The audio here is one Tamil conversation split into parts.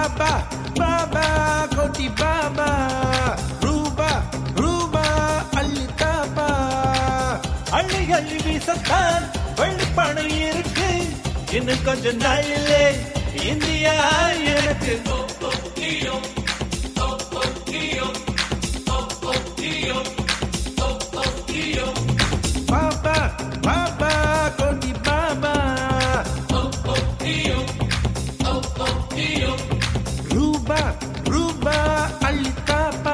பாபா பாபா கோட்டி பாபா ரூபா ரூபா அள்ளி தாபா அள்ளி அள்ளி வீசத்தான் வெள்ளிப்பணம் இருக்கு இன்னும் கொஞ்ச நாளிலே இந்தியா எனக்கு பாபா பாபா கோட்டி பாபா ரூபா ரூபா அள்ளி தாபா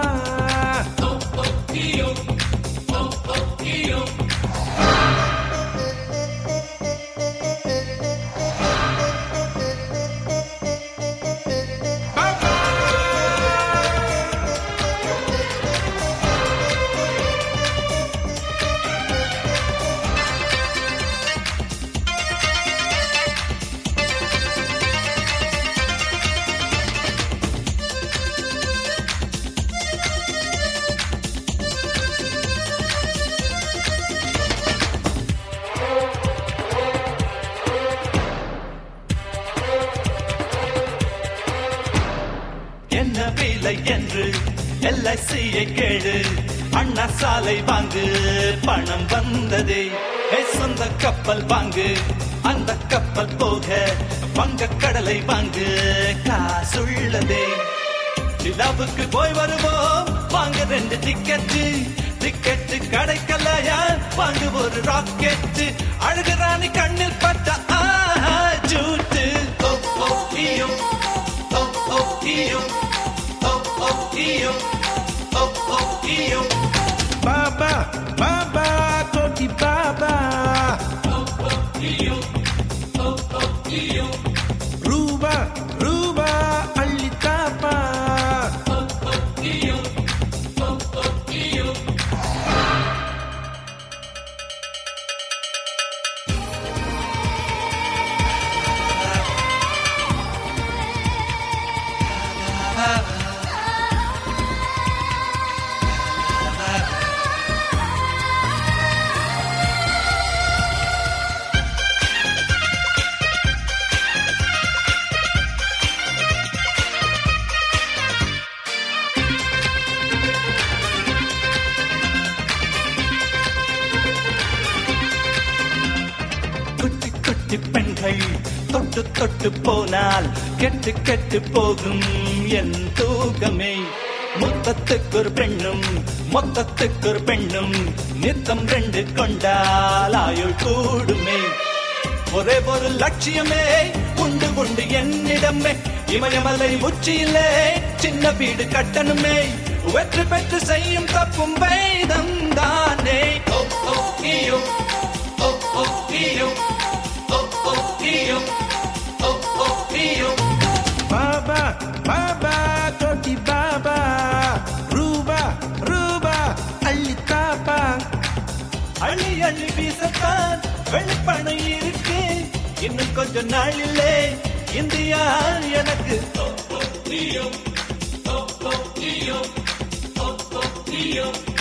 என்ன விலை என்று எல்ஐசியை கேடு அண்ணா சாலை வாங்கு பணம் வந்ததே ஏ, சொந்த கப்பல் வாங்கு அந்த கப்பல் போக வங்க கடலை வாங்கு காசுள்ளதே நிலாவுக்கு போய் வருவோம் வாங்க ரெண்டு டிக்கெட்டு டிக்கெட்டு கிடைக்கலையா வாங்க ஒரு ராக்கெட் அழகு ராணி கண்ணில் பட்ட ஆஹா ஜூட்டு ஓ ஓ ஈயோ ஓ ஓ ஈயோ ஓ ஓ ஈயோ ஓ ஓ ஈயோ பாபா பாபா கோட்டி பாபா ரூபா ரூபா அள்ளி தாபா குட்டி குட்டி பெண்கள் தொட்டு தொட்டு போனால் கெட்டு கெட்டு போகும் என் தூகமே மொத்தத்துக்கு ஒரு பெண்ணும் மொத்தத்துக்கு ஒரு பெண்ணும் நித்தம் ரெண்டு கொண்டால் ஆயுள் கூடுமே ஒரே ஒரு லட்சியமே உண்டு உண்டு என்னிடமே இமயமலை உச்சியிலே சின்ன வீடு கட்டணுமே வெற்றி பெற்று செய்யும் தப்பும் வேதம் தானே ஓ ஓ ஈயோ ஓ ஓ ஈயோ ஓ ஓ ஈயோ ஓ ஓ ஈயோ பாபா பாபா கோட்டி பாபா ரூபா ரூபா அள்ளி தாபா அள்ளி அள்ளி வீசத்தான் வெளிப்பணம் இருக்கு இன்னும் கொஞ்ச நாளிலே இந்தியா எனக்கு ஓ, ஓ, ஈயோ. ஓ, ஓ, ஈயோ. ஓ, ஓ, ஈயோ.